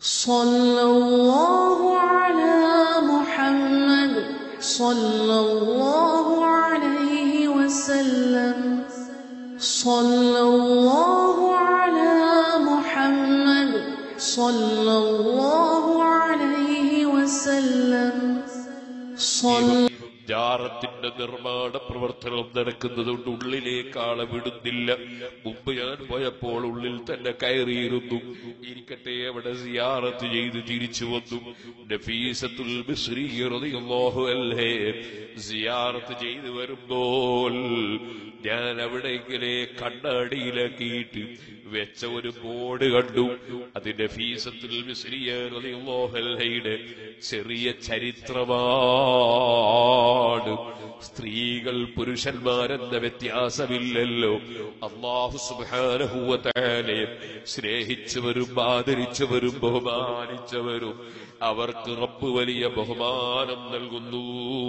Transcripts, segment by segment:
صلى الله على محمد صلى الله عليه وسلم صلى الله على محمد صلى الله عليه وسلم صلى ജാറത്തിന്റെ നിർമ്മാണ പ്രവർത്തനം നടക്കുന്നതുകൊണ്ട് ഉള്ളിലേക്ക് ആളെ വിടുന്നില്ല മുമ്പ് ഞാൻ പോയപ്പോൾ ഉള്ളിൽ തന്നെ കയറിയിരുന്നു ഇരിക്കട്ടെ അവിടെ സിയാറത്ത് ചെയ്ത് തിരിച്ചു വന്നു നഫീസത്തുൽ മിസ്രി റളിയല്ലാഹു അൻഹേ സിയാറത്ത് ചെയ്ത് വരുമ്പോൾ ഞാൻ അവിടെ ഇങ്ങനെ കണ്ണാടിയിലാക്കിയിട്ട് വെച്ച ഒരു ബോർഡ് കണ്ടു അതിന്റെ ഫീസത്തുൽ മിസ്രിയ റളിയല്ലാഹു അൻഹയുടെ ചെറിയ ചരിത്രമാണ് സ്ത്രീകൾ പുരുഷന്മാരെന്ന വ്യത്യാസമില്ലല്ലോ അള്ളാഹു സുബാനഹൂവത്താലെ സ്നേഹിച്ചവരും ആദരിച്ചവരും ബഹുമാനിച്ചവരും അവർക്ക് റബ്ബ് വലിയ ബഹുമാനം നൽകുന്നു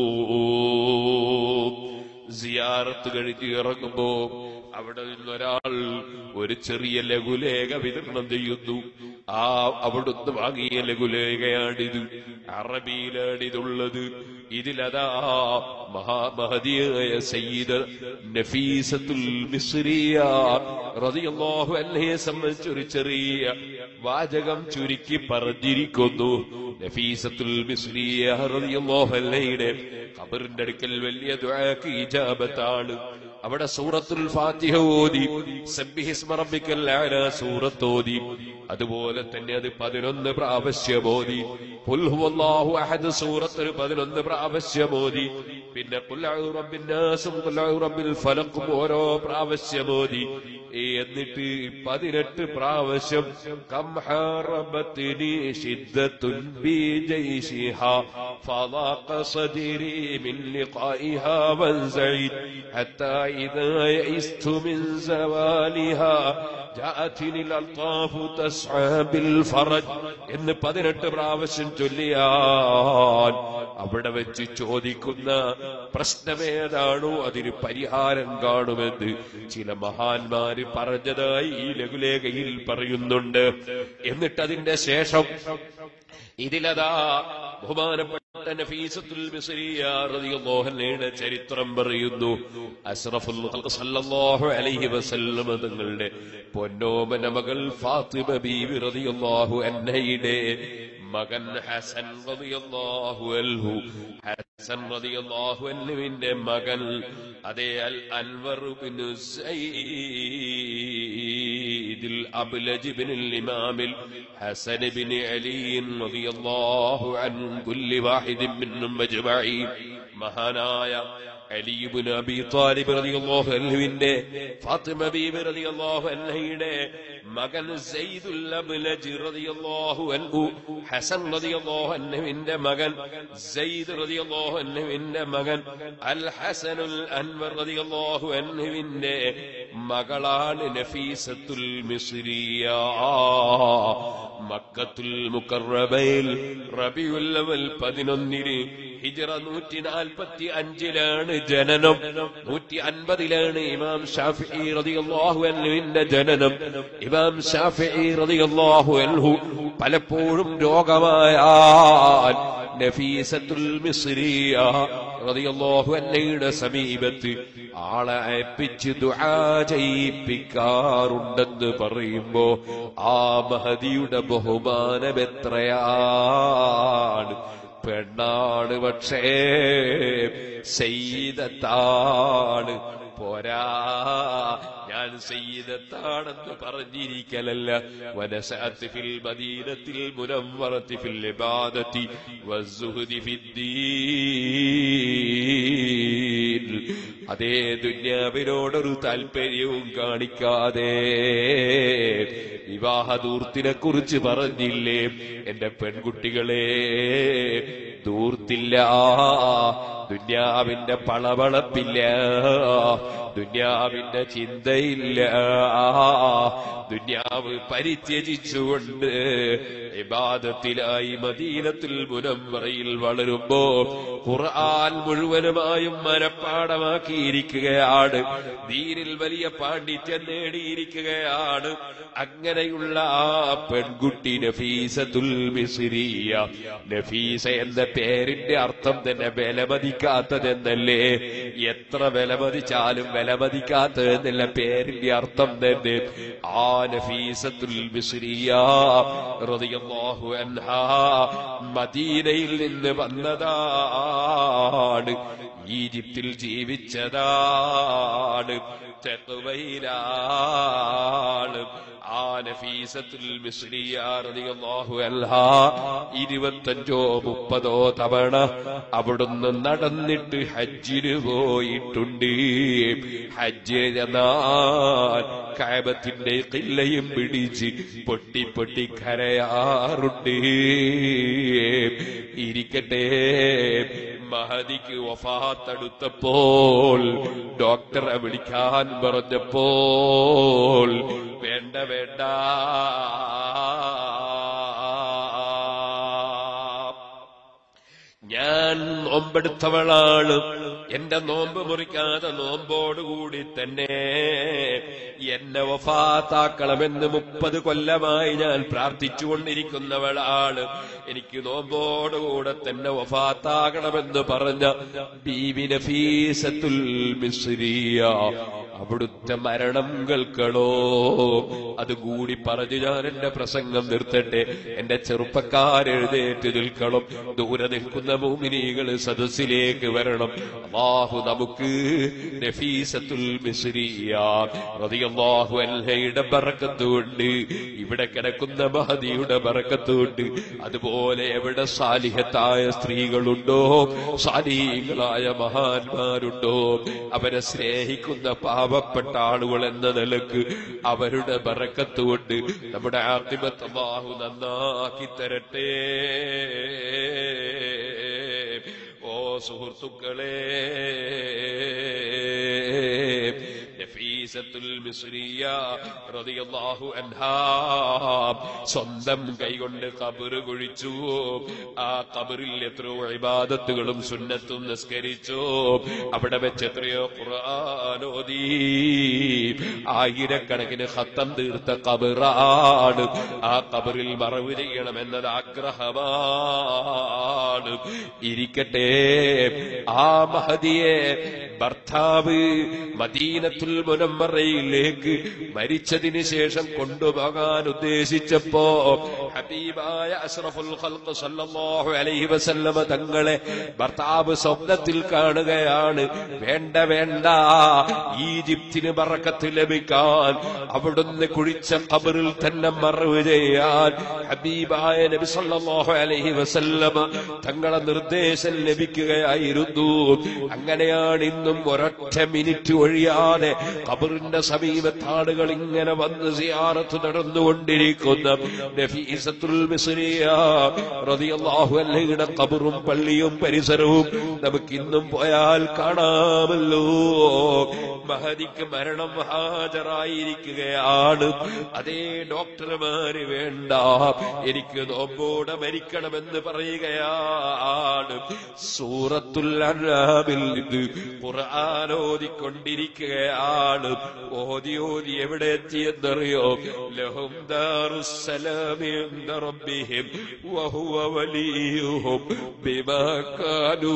സിയാറത്ത് കഴിഞ്ഞ് ഇറങ്ങുമ്പോ അവിടെ നിന്നൊരാൾ ഒരു ചെറിയ ലഘുലേഖ വിതരണം ചെയ്യുന്നു ആ അവിടുന്ന് വാങ്ങിയ ലഘുലേഖയാണിത് അറബിയിലാണിതുള്ളത് ഇതിലതാ മഹാമഹതിയായ സയ്യിദ് നഫീസത്തുൽ മിസ്രിയ റളിയല്ലാഹു അൻഹയെ സംബന്ധിച്ച് ഒരു ചെറിയ വാചകം ചുരുക്കി പറഞ്ഞിരിക്കുന്നു നഫീസത്തുൽ മിസ്രിയ റളിയല്ലാഹു അൻഹയുടെ ഖബറിന്റെ അടുക്കൽ വലിയ ദുആക്ക് ഇജാബത്താണ് അവിടെ സൂറത്തുൽ ഫാത്തിഹ ഓതി സബ്ബിഹിസ്മ റബ്ബിക്കൽ അഅല സൂറത്ത് ഓതി അതുപോലെ തന്നെ അത് പതിനൊന്ന് പ്രാവശ്യം ഓതി ഖുൽ ഹുവല്ലാഹു അഹദ് സൂറത്ത് ഒരു പതിനൊന്ന് പ്രാവശ്യം ഓതി പിന്നെ ഖുൽ അഊദു റബ്ബിൻ നാസും ഖുൽ അഊദു റബ്ബിൽ ഫലഖും ഓരോ പ്രാവശ്യം ഓതി എന്നിട്ട് പതിനെട്ട് പ്രാവശ്യം കം ഹറബത്തിനി ഷിദ്ദത്തുൻ ബി ജയ്ഷിഹ فضاق صدري من لقائها وانزعيت حتى إذا يئست من زوالها جاءتني الألطاف تسعى بالفرج എന്ന് പതിനെട്ട് പ്രാവശ്യം ചൊല്ലിയാൽ അവിടെ വെച്ച് ചോദിക്കുന്ന പ്രശ്നമേതാണോ അതിന് പരിഹാരം കാണുമെന്ന് ചില മഹാന്മാര് പറഞ്ഞതായി ഈ ലഘുലേഖയിൽ പറയുന്നുണ്ട് എന്നിട്ട് അതിന്റെ ശേഷം ഇതിലതാ ബഹുമാനപ്പെട്ട നഫീസത്തുൽ മിസ്രിയ റളിയല്ലാഹു അൻഹയുടെ ചരിത്രം പറയുന്നു അസ്റഫുൽ ഖൽഖ് സല്ലല്ലാഹു അലൈഹി വസല്ലം തങ്ങളുടെ പൊന്നോമന മകൾ ഫാത്തിമ ബീവി റളിയല്ലാഹു അൻഹയുടെ മകൻ ഹസൻ റളിയല്ലാഹു അൻഹു ഹസൻ റളിയല്ലാഹു അൻഹുവിന്റെ മകൻ അതേ അൽ അൻവർ ബിൻ سيد الأبلج بن الإمام الحسن بن علي رضي الله عن كل واحد منهم أجمعين മഹാനായ അലിബിൻ അബി താലിബ് റളിയല്ലാഹു അൻഹുവിന്റെ ഫാത്തിമ ബീബി റളിയല്ലാഹു അൻഹയുടെ മകൻ സയ്യിദുൽ അബ്ലജ് റളിയല്ലാഹു അൻഹു ഹസൻ റളിയല്ലാഹു അൻഹുവിന്റെ മകൻ സയ്യിദ് റളിയല്ലാഹു അൻഹുവിന്റെ മകൻ അൽ ഹസനുൽ അൻവർ റളിയല്ലാഹു അൻഹുവിന്റെ മകളാണ് നഫീസത്തുൽ മിസ്രിയ മക്കത്തുൽ മുക്കറബയിൽ റബിയുൽ അവൽ പതിനൊന്നിന് ഹിജറ നൂറ്റി നാൽപ്പത്തി അഞ്ചിലാണ് ജനനം നൂറ്റി അൻപതിലാണ് ഇമാം ഷാഫി റളിയല്ലാഹു അൻഹുവിന്റെ ജനനം ഇമാം ഷാഫി റളിയല്ലാഹു അൻഹു പലപ്പോഴും രോഗമായാൽ നഫീസത്തുൽ മിസ്രിയ റളിയല്ലാഹു അൻഹയുടെ സമീപത്ത് ആളെ അയപ്പിച്ച് ദുആ ചെയ്യിപ്പിക്കാറുണ്ടെന്ന് പറയുമ്പോ ആ മഹദിയുടെ ബഹുമാനം എത്രയാണ് പെണ്ണാണ് പക്ഷേ സെയ്തത്താണ് പോരാ ഞാൻ സെയ്തത്താണെന്ന് പറഞ്ഞിരിക്കലല്ല വനസഅത്ത് ഫിൽ മദീനത്തിൽ മുനവ്വറത്തി ഫിൽ ഇബാദത്തി വസ്സുഹുദി ഫിദ്ദീൻ അതേ ദുന്യാവിനോടൊരു താല്പര്യവും കാണിക്കാതെ വിവാഹദൂർത്തിനെ കുറിച്ച് പറഞ്ഞില്ലേ എന്റെ പെൺകുട്ടികളെ ദൂർത്തില്ല ദുന്യാവിന്റെ പളവളപ്പില്ല ദുന്യാവിന്റെ ചിന്തയില്ല ദുന്യാവ് പരിത്യജിച്ചുകൊണ്ട് ഇബാദത്തിലായി മദീനത്തിൽ മുനമ്പറയിൽ വളരുമ്പോ ഖുർആൻ മുഴുവനുമായും മനപ്പാടമാക്കിയിരിക്കുകയാണ് ദീനിൽ വലിയ പാണ്ഡിത്യം നേടിയിരിക്കുകയാണ് അങ്ങനെയുള്ള ആ പെൺകുട്ടി നഫീസത്തുൽ മിസ്രിയ നഫീസ എന്ന പേരിന്റെ അർത്ഥം തന്നെ വിലമതിക്കാത്തതെന്നല്ലേ എത്ര വിലമതിച്ചാലും വിലമതിക്കാത്തതെന്നല്ല പേരിന്റെ അർത്ഥം തന്നെ ആ നഫീസത്തുൽ മിസ്രിയ റളിയല്ലാഹു അൻഹാ മദീനയിൽ നിന്ന് വന്നതാണ് ഈജിപ്തിൽ ജീവിച്ചതാണ് തെക്കുവയിലാണ് ആ നഫീസത്തുൽ മിസ്രിയ റളിയല്ലാഹു അൻഹാ ഇരുപത്തഞ്ചോ മുപ്പതോ തവണ അവിടുന്ന് നടന്നിട്ട് ഹജ്ജിന് പോയിട്ടുണ്ട് ഹജ്ജ് എന്നാൽ കാബത്തിന്റെ കില്ലയും പിടിച്ച് പൊട്ടി പൊട്ടി കരയാറുണ്ട് ഇരിക്കട്ടെ മഹദിക്ക് വഫാത്തടുത്തപ്പോൾ ഡോക്ടറെ വിളിക്കാൻ പറഞ്ഞപ്പോൾ വേണ്ട വേണ്ട ഞാൻ നോമ്പെടുത്തവളാണ് എന്റെ നോമ്പ് മുറിക്കാതെ നോമ്പോടുകൂടി തന്നെ എന്നെ വഫാത്താക്കണമെന്ന് മുപ്പത് കൊല്ലമായി ഞാൻ പ്രാർത്ഥിച്ചുകൊണ്ടിരിക്കുന്നവളാണ് എനിക്ക് നോമ്പോടുകൂടെ തന്നെ വഫാത്താകണമെന്ന് പറഞ്ഞ ബീബി നഫീസത്തുൽ മിസ്രിയ അവിടുത്തെ മരണം കേൾക്കണോ അതുകൂടി പറഞ്ഞ് ഞാൻ എന്റെ പ്രസംഗം നിർത്തട്ടെ എന്റെ ചെറുപ്പക്കാരെഴുന്നേറ്റ് നിൽക്കണം ദൂരെ നിൽക്കുന്ന മൂമിനികൾ സദസ്സിലേക്ക് വരണം അള്ളാഹു നമുക്ക് നഫീസത്തുൽ മിസ്രിയ റളിയല്ലാഹു അൻഹയുടെ ബറക്കത്തുണ്ട് ഇവിടെ കിടക്കുന്ന മഹദിയുടെ ബറക്കത്തുണ്ട് അതുപോലെ എവിടെ സാലിഹത്തായ സ്ത്രീകളുണ്ടോ സാലിഹങ്ങളായ മഹാന്മാരുണ്ടോ അവരെ സ്നേഹിക്കുന്ന പാവപ്പെട്ട ആളുകൾ എന്ന നിലക്ക് അവരുടെ ബറക്കത്തുകൊണ്ട് നമ്മുടെ ആർത്തിമത്ത് അള്ളാഹു നന്നാക്കി തരട്ടെ ഓ സുഹൃത്തുക്കളെ നഫീസത്തുൽ മിസ്രിയ റളിയല്ലാഹു അൻഹാ സ്വന്തം കൈകൊണ്ട് കബറ് കുഴിച്ചു ആ കബറിൽ എത്രയോ ഇബാദത്തുകളും സുന്നത്തും നിസ്കരിച്ചു അവിടെ വെച്ച് എത്രയോ ഖുർആാനോദി ആയിരക്കണക്കിന് ഹത്തം തീർത്ത കബറാണ് ആ കബറിൽ മറവ് ചെയ്യണമെന്നത് ആഗ്രഹമാണ് ഇരിക്കട്ടെ ആ മഹദിയെ ഭർത്താവ് മദീനത്തുൽ മുനമ്മറയിലേക്ക് മരിച്ചതിന് ശേഷം കൊണ്ടുപോകാൻ ഉദ്ദേശിച്ചപ്പോ ഹബീബായ അഷ്റഫുൽ ഖൽഖ് സല്ലല്ലാഹു അലൈഹി വസല്ലമ തങ്ങളെ ഭർത്താവ് സ്വപ്നത്തിൽ കാണുകയാണ് വേണ്ട വേണ്ട ഈജിപ്തിന് ബറക്കത്ത് ലഭിക്കാൻ അവിടുന്ന് കുഴിച്ച ഖബറിൽ തന്നെ മറവ് ചെയ്യാൻ ഹബീബായ നബി സല്ലല്ലാഹു അലൈഹി വസല്ലമ തങ്ങളെ നിർദ്ദേശം ലഭിക്കുകയായിരുന്നു അങ്ങനെയാണ് ഇന്നും ഒരൊറ്റ മിനിറ്റ് ഒഴിയാതെ ഖബറിന്റെ സമീപത്ത് ആളുകൾ ഇങ്ങനെ വന്ന് സിയാറത്ത് നടന്നുകൊണ്ടിരിക്കുന്ന നഫീസത്തുൽ മിസ്രിയ റളിയല്ലാഹു അൻഹയുടെ ഖബറും പള്ളിയും പരിസരവും നമുക്ക് ഇന്നും പോയാൽ കാണാമല്ലോ മഹദിക്ക് മരണം ഹാജരായിരിക്കുകയാണ് അതേ ഡോക്ടർമാര് വേണ്ട എനിക്ക് നോമ്പോടെ മരിക്കണമെന്ന് പറയുകയാണ് സൂറത്തുൽ അൻആമിൽ ഇത് ഖുർആൻ ഓതിക്കൊണ്ടിരിക്കുകയാണ് ഓതി ഓതി എവിടെ എത്തിയെന്നറിയോ ലഹും ദാറുസ്സലാമി ഇൻദ റബ്ബിഹിം വഹുവ വലിയുഹും ബിമാ കാനൂ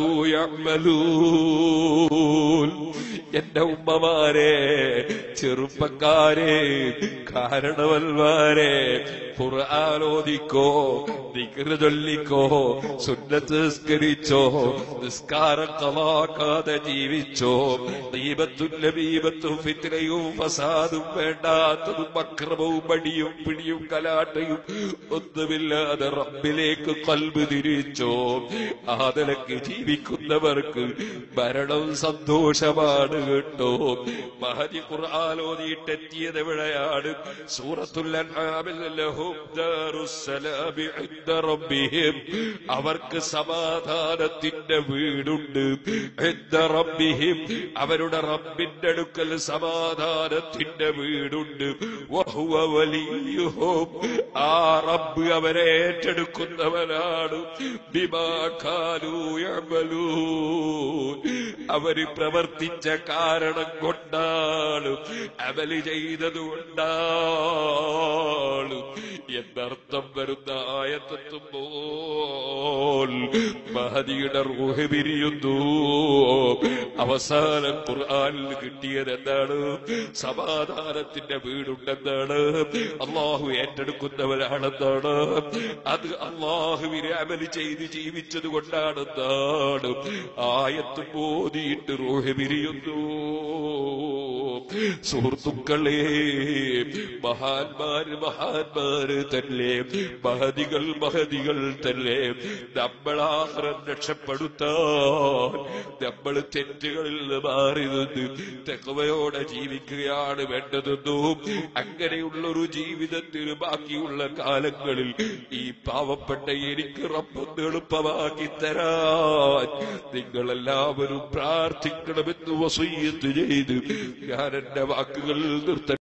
യഅമലൂൻ എന്റെ ഉമ്മമാരെ ചെറുപ്പക്കാരെ കാരണവന്മാരെ ഖുർആാനോദിക്കോ ദിക്റ് ചൊല്ലിക്കോ സുന്നത്ത് നിസ്കരിച്ചോ നിസ്കാരം കളാക്കാതെ ജീവിച്ചോ ദീപത്തും ലബീബത്തും ഫിൻ ഫിത്തിനയും ഫസാദും വേണ്ടാത്തതും അക്രമവും മടിയും പിടിയും കലാട്ടയും ഒന്നുമില്ലാതെ റബ്ബിലേക്ക് കൽബ് തിരിച്ചോ ആ നിലക്ക് ജീവിക്കുന്നവർക്ക് മരണം സന്തോഷമാണ് കേട്ടോ മഹതി ഖുർആാനോദിയിട്ടെത്തിയത് എവിടെയാണ് സൂറത്തുൽ അൻആമിൽ ലഹും ദാറുസ്സലാമി ഇൻദ റബ്ബിഹിം അവർക്ക് സമാധാനത്തിന്റെ വീടുണ്ട് ഇൻദ റബ്ബിഹിം അവരുടെ റബ്ബിന്റെ അടുക്കൽ സമാധാനത്തിന്റെ വീടുണ്ട് വഹുവ വലിയുഹും ആ റബ്ബ് അവരെ ഏറ്റെടുക്കുന്നവനാണ് ബിമാ കാനൂ യഅമലൂൻ അവര് പ്രവർത്തിച്ച കാരണം കൊണ്ടാണ് അമല് ചെയ്തത് കൊണ്ടാണ് എന്നർത്ഥം വരുന്ന ആയത്തെത്തുമ്പോൾ മഹദിയുടെ റൂഹ് പിരിയുന്നു അവസാനം ഖുർആനിൽ കിട്ടിയത് എന്താണ് സമാധാനത്തിന്റെ വീടുണ്ടെന്നാണ് അള്ളാഹു ഏറ്റെടുക്കുന്നവരാണെന്നാണ് അത് അള്ളാഹുവിനെ അമല് ചെയ്ത് ജീവിച്ചത് കൊണ്ടാണെന്നാണ് ആയത്ത് മോദിയിട്ട് റൂഹ് പിരിയുന്നു സുഹൃത്തുക്കളെ മഹാന്മാര് മഹാന്മാര് തന്നെ മഹതികൾ മഹതികൾ തന്നെ നമ്മളാഹ്റം രക്ഷപ്പെടുത്താൻ നമ്മൾ തെറ്റുകളിൽ നിന്ന് മാറി നിന്ന് തെക്കവയോടെ ജീവിക്കുകയാണ് വേണ്ടതെന്നും അങ്ങനെയുള്ളൊരു ജീവിതത്തിന് ബാക്കിയുള്ള കാലങ്ങളിൽ ഈ പാവപ്പെട്ട എനിക്ക് റബ്ബൊന്ന് എളുപ്പമാക്കി തരാൻ നിങ്ങളെല്ലാവരും പ്രാർത്ഥിക്കണമെന്ന് വസീയത്ത് ചെയ്ത് ഞാൻ എന്റെ വാക്കുകൾ നിർത്ത